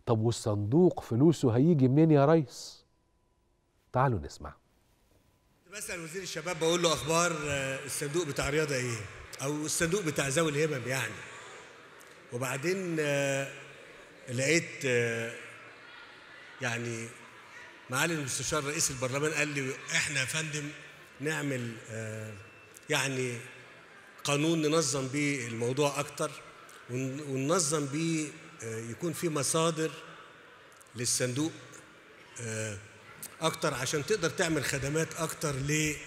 طب والصندوق فلوسه هيجي منين يا ريس تعالوا نسمع بسأل وزير الشباب بقول له اخبار الصندوق بتاع الرياضه ايه او الصندوق بتاع ذوي الهمم يعني وبعدين لقيت يعني معالي المستشار رئيس البرلمان قال لي احنا يا فندم نعمل يعني قانون ننظم بيه الموضوع اكتر وننظم بيه يكون في مصادر للصندوق اكتر عشان تقدر تعمل خدمات اكتر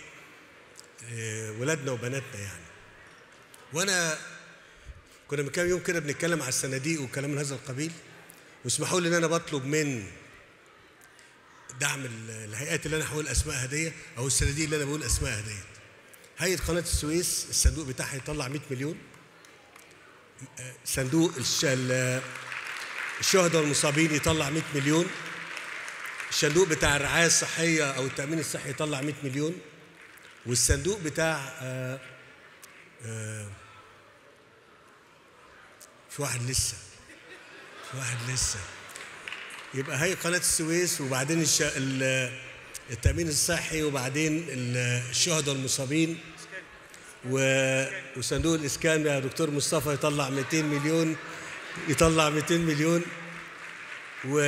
لولادنا وبناتنا يعني وانا كنا من كام يوم كده بنتكلم على الصناديق وكلام من هذا القبيل واسمحوا لي ان انا بطلب من دعم الهيئات اللي انا هقول اسمائها دي او الصناديق اللي انا بقول اسمائها ديت هيئه قناه السويس الصندوق بتاعها يطلع 100 مليون صندوق الشهداء والمصابين يطلع 100 مليون الصندوق بتاع الرعايه الصحيه او التامين الصحي يطلع 100 مليون والصندوق بتاع آآ آآ في واحد لسه في واحد لسه يبقى هي قناه السويس وبعدين الش... التامين الصحي وبعدين الشهداء والمصابين و... وصندوق الاسكان يا دكتور مصطفى يطلع 200 مليون يطلع 200 مليون و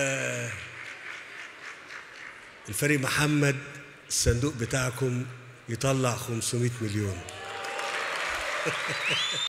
الفريق محمد الصندوق بتاعكم يطلع 500 مليون